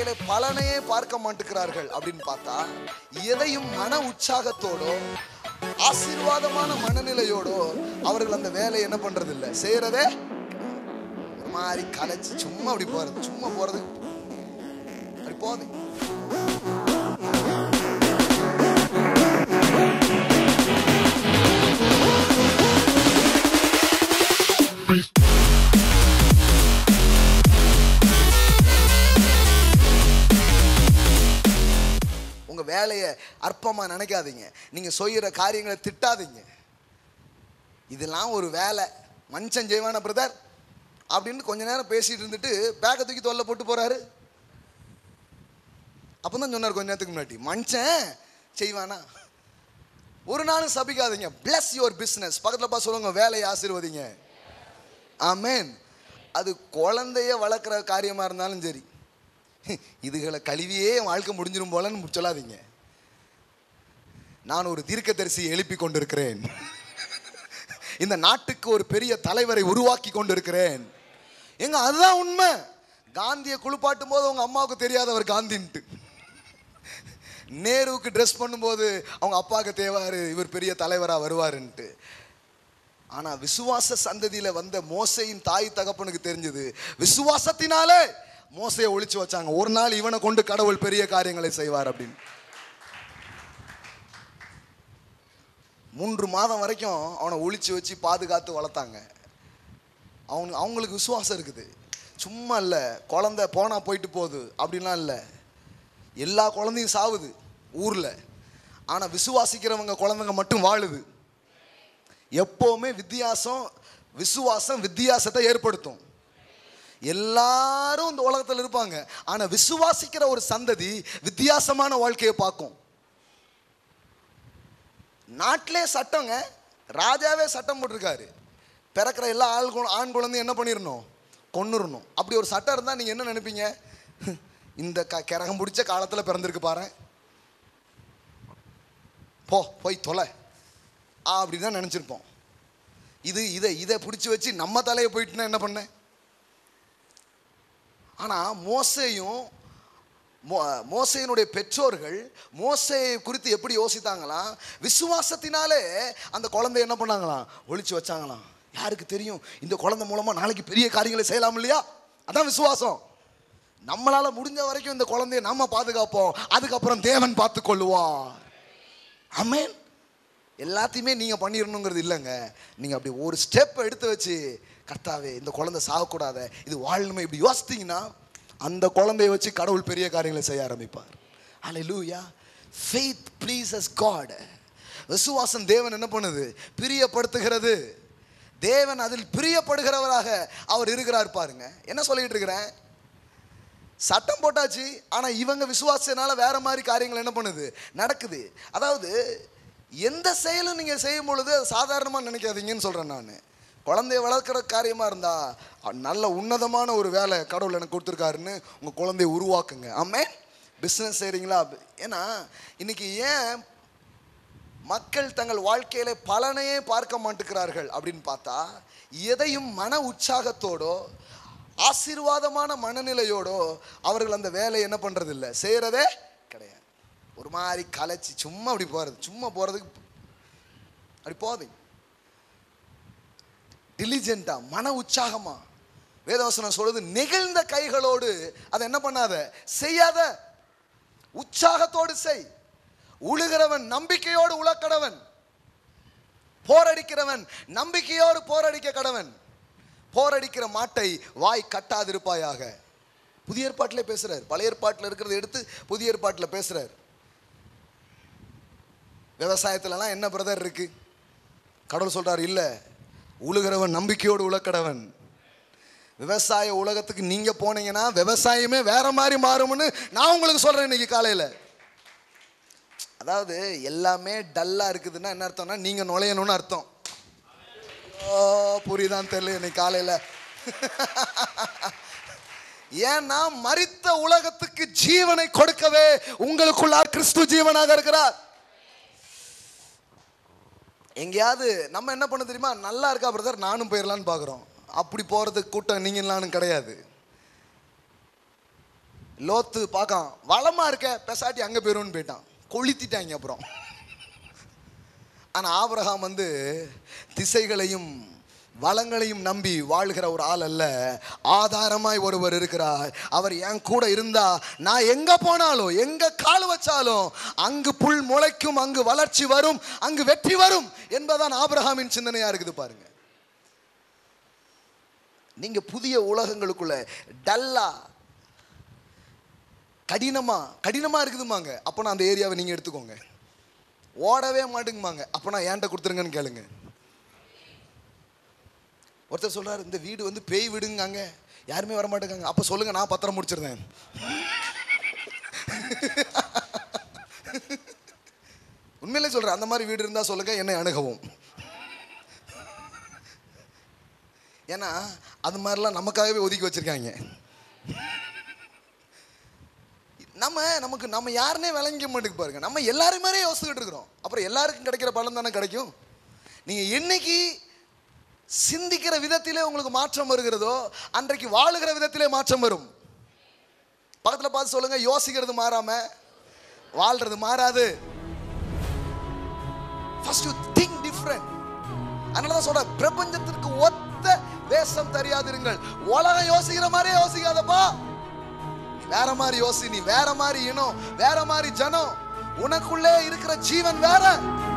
வாழ்க்கையில பலனையே பார்க்க மாட்டுக்கிறார்கள் அப்படின்னு பார்த்தா எதையும் மன உற்சாகத்தோடோ ஆசீர்வாதமான மனநிலையோடோ அவர்கள் அந்த வேலையை என்ன பண்றது இல்ல செய்யறதே ஒரு மாதிரி கலைச்சு சும்மா அப்படி போறது சும்மா போறது அப்படி போகுது உங்க வேலையை அற்பமா நினைக்காதீங்க நீங்க செய்யற காரியங்களை திட்டாதீங்க இதெல்லாம் ஒரு வேலை மனுஷன் செய்வான பிரதர் அப்படின்னு கொஞ்ச நேரம் பேசிட்டு இருந்துட்டு பேக்கை தூக்கி தொல்லை போட்டு போறாரு அப்பதான் சொன்னார் கொஞ்ச நேரத்துக்கு முன்னாடி மனுஷன் செய்வானா ஒரு நாளும் சபிக்காதீங்க பிளஸ் யுவர் பிஸ்னஸ் பக்கத்தில் பா சொல்லுங்க வேலையை ஆசீர்வதிங்க ஆமேன் அது குழந்தைய வளர்க்குற காரியமாக இருந்தாலும் சரி இதுகளை கழுவியே என் வாழ்க்கை முடிஞ்சிரும் போலன்னு சொல்லாதீங்க நான் ஒரு தீர்க்கதரிசியை எழுப்பி கொண்டிருக்கிறேன் இந்த நாட்டுக்கு ஒரு பெரிய தலைவரை உருவாக்கி கொண்டிருக்கிறேன் எங்க அதுதான் உண்மை காந்தியை குளிப்பாட்டும் போது அவங்க அம்மாவுக்கு தெரியாதவர் காந்தின்ட்டு நேருவுக்கு ட்ரெஸ் பண்ணும்போது அவங்க அப்பாவுக்கு தேவாரு இவர் பெரிய தலைவராக வருவாருன்ட்டு ஆனா விசுவாச சந்ததியில வந்த மோசையின் தாய் தகப்பனுக்கு தெரிஞ்சது விசுவாசத்தினாலே மோசையை ஒழிச்சு வச்சாங்க ஒரு நாள் இவனை கொண்டு கடவுள் பெரிய காரியங்களை செய்வார் அப்படின்னு மூன்று மாதம் வரைக்கும் அவனை ஒழிச்சு வச்சு பாதுகாத்து வளர்த்தாங்க அவனு அவங்களுக்கு விசுவாசம் இருக்குது சும்மா இல்லை குழந்தை போனா போயிட்டு போகுது அப்படின்லாம் இல்லை எல்லா குழந்தையும் சாவுது ஊரில் ஆனால் விசுவாசிக்கிறவங்க குழந்தைங்க மட்டும் வாழுது எப்போவுமே வித்தியாசம் விசுவாசம் வித்தியாசத்தை ஏற்படுத்தும் எல்லாரும் இந்த உலகத்தில் இருப்பாங்க ஆனால் விசுவாசிக்கிற ஒரு சந்ததி வித்தியாசமான வாழ்க்கையை பார்க்கும் நாட்டிலே சட்டங்க ராஜாவே சட்டம் போட்டிருக்காரு பிறக்கிற எல்லா ஆள் கு- ஆண் குழந்தையும் என்ன பண்ணிடணும் கொன்னுறணும் அப்படி ஒரு சட்டம் இருந்தால் நீங்கள் என்ன நினைப்பீங்க இந்த க கிரகம் பிடிச்ச காலத்தில் பிறந்திருக்கு பாரு போ போய் தொலை அப்படி தான் நினச்சிருப்போம் இது இதை இதை பிடிச்சி வச்சு நம்ம தலையை போயிட்டுனா என்ன பண்ண ஆனால் மோசையும் மோ- மோசையினுடைய பெற்றோர்கள் மோசையை குறித்து எப்படி யோசித்தாங்களாம் விசுவாசத்தினாலே அந்த குழந்தை என்ன பண்ணாங்களாம் ஒளிச்சு வச்சாங்களாம் யாருக்கு தெரியும் இந்த குழந்தை மூலமா நாளைக்கு பெரிய காரியங்களை செய்யலாம் இல்லையா அதான் விசுவாசம் நம்மளால முடிஞ்ச வரைக்கும் இந்த குழந்தையை நம்ம பாதுகாப்போம் அதுக்கப்புறம் தேவன் பார்த்து கொள்ளுவார் அமேன் எல்லாத்தையுமே நீங்க பண்ணிடணுங்கிறது இல்லைங்க நீங்க அப்படி ஒரு ஸ்டெப் எடுத்து வச்சு கர்த்தாவே இந்த குழந்தை சாகக்கூடாத இது வாழணுமே இப்படி யோசித்தீங்கன்னா அந்த குழந்தைய வச்சு கடவுள் பெரிய காரியங்களை செய்ய ஆரம்பிப்பார் அல்லேலூயா ஃபெய்த் ப்ளீசஸ் காட் விசுவாசம் தேவன் என்ன பண்ணுது பிரியப்படுத்துகிறது தேவன் அதில் பிரியப்படுகிறவராக அவர் இருக்கிறார் பாருங்க என்ன சொல்லிட்டு இருக்கிறேன் சட்டம் போட்டாச்சு ஆனால் இவங்க விசுவாசத்தினால வேற மாதிரி காரியங்கள் என்ன பண்ணுது நடக்குது அதாவது எந்த செயலும் நீங்கள் செய்யும் பொழுது அது சாதாரணமாக நினைக்காதீங்கன்னு சொல்கிறேன் நான் குழந்தைய வளர்க்குற காரியமாக இருந்தால் நல்ல உன்னதமான ஒரு வேலை கடவுள் எனக்கு கொடுத்துருக்காருன்னு உங்கள் குழந்தைய உருவாக்குங்க ஆமே பிஸ்னஸ் செய்கிறீங்களா ஏன்னா இன்னைக்கு ஏன் மக்கள் தங்கள் வாழ்க்கையில பலனையே பார்க்க மாட்டுக்கிறார்கள் அப்படின்னு பார்த்தா எதையும் மன உற்சாகத்தோடோ ஆசீர்வாதமான மனநிலையோடோ அவர்கள் அந்த வேலையை என்ன பண்றது இல்ல செய்யறதே கிடையாது ஒரு மாதிரி கலைச்சு சும்மா அப்படி போறது சும்மா போறதுக்கு அப்படி போகுது டிலிஜென்ட்டா மன உற்சாகமா வேதவசனம் சொல்லுது நெகிழ்ந்த கைகளோடு அதை என்ன பண்ணாத செய்யாத உற்சாகத்தோடு செய் உழுகிறவன் நம்பிக்கையோடு உழக்கடவன் போரடிக்கிறவன் நம்பிக்கையோடு போரடிக்க கடவன் போரடிக்கிற மாட்டை வாய் கட்டாதிருப்பாயாக புதிய ஏற்பாட்டிலே பேசுறார் பழைய ஏற்பாட்டில் இருக்கிறத எடுத்து புதிய ஏற்பாட்டில் பேசுறார் விவசாயத்துலலாம் என்ன பிரதர் இருக்கு கடவுள் சொல்றார் இல்ல உழுகிறவன் நம்பிக்கையோடு உழக்கடவன் விவசாய உலகத்துக்கு நீங்க போனீங்கன்னா விவசாயமே வேற மாதிரி மாறும்னு நான் உங்களுக்கு சொல்றேன் இன்னைக்கு காலையில அதாவது எல்லாமே டல்லா இருக்குதுன்னா என்ன அர்த்தம்னா நீங்க நுழையணும்னு அர்த்தம் ஓ புரியுதான்னு தெரியல இன்னைக்கு காலையில ஏன்னா மரித்த உலகத்துக்கு ஜீவனை கொடுக்கவே உங்களுக்குள்ளார் கிறிஸ்து ஜீவனாக இருக்கிறார் எங்கேயாவது நம்ம என்ன பண்ண தெரியுமா நல்லா இருக்கா பிரதர் நானும் போயிடலான்னு பார்க்குறோம் அப்படி போகிறதுக்கு கூட்டம் நீங்களான்னு கிடையாது லோத்து பார்க்கான் வளமா இருக்க பெசாட்டி அங்க போயிரும்னு போயிட்டான் கொளுத்திட்டாங்க அப்புறம் ஆனா ஆபிரகாம் வந்து திசைகளையும் வளங்களையும் நம்பி வாழ்கிற ஒரு ஆள் அல்ல ஆதாரமாய் ஒருவர் இருக்கிறார் அவர் என் கூட இருந்தா நான் எங்க போனாலும் எங்க கால் வச்சாலும் அங்கு புல் முளைக்கும் அங்கு வளர்ச்சி வரும் அங்கு வெற்றி வரும் என்பதான் ஆபிரகாமின் சிந்தனையா இருக்குது பாருங்க நீங்க புதிய உலகங்களுக்குள்ள டல்லா கடினமா கடினமா இருக்குதுமாங்க அப்போ அந்த ஏரியாவை நீங்க எடுத்துக்கோங்க ஓடவே மாட்டேங்குமாங்க அப்போ நான் ஏன்ட்ட கொடுத்துருங்கன்னு கேளுங்க ஒருத்தர் சொல்றாரு இந்த வீடு வந்து பேய் வீடுங்காங்க யாருமே வர மாட்டேங்காங்க அப்போ சொல்லுங்க நான் பத்திரம் முடிச்சிருந்தேன் உண்மையிலே சொல்றேன் அந்த மாதிரி வீடு இருந்தா சொல்லுங்க என்னை அணுகவும் ஏன்னா அது மாதிரிலாம் நமக்காகவே ஒதுக்கி வச்சிருக்காங்க நம்ம நமக்கு நம்ம யாருன்னே விளங்க மாட்டேங்குது பாருங்க நம்ம எல்லாரும் மாதிரியே யோசிச்சுக்கிட்டு இருக்கிறோம் அப்புறம் எல்லாருக்கும் கிடைக்கிற பலன் தானே கிடைக்கும் நீங்க என்னைக்கு சிந்திக்கிற விதத்திலே உங்களுக்கு மாற்றம் வருகிறதோ அன்றைக்கு வாழுகிற விதத்திலே மாற்றம் வரும் பக்கத்துல பார்த்து சொல்லுங்க யோசிக்கிறது மாறாம வாழ்றது மாறாது ஃபர்ஸ்ட் யூ திங்க் டிஃப்ரெண்ட் அதனால தான் சொல்றேன் பிரபஞ்சத்திற்கு ஒத்த வேஷம் தெரியாதிருங்கள் உலகம் யோசிக்கிற மாதிரியே யோசிக்காதப்பா நீ வேற மாதிரி யோசி நீ வேற மாதிரி இனம் வேற மாதிரி ஜனம் உனக்குள்ளே இருக்கிற ஜீவன் வேற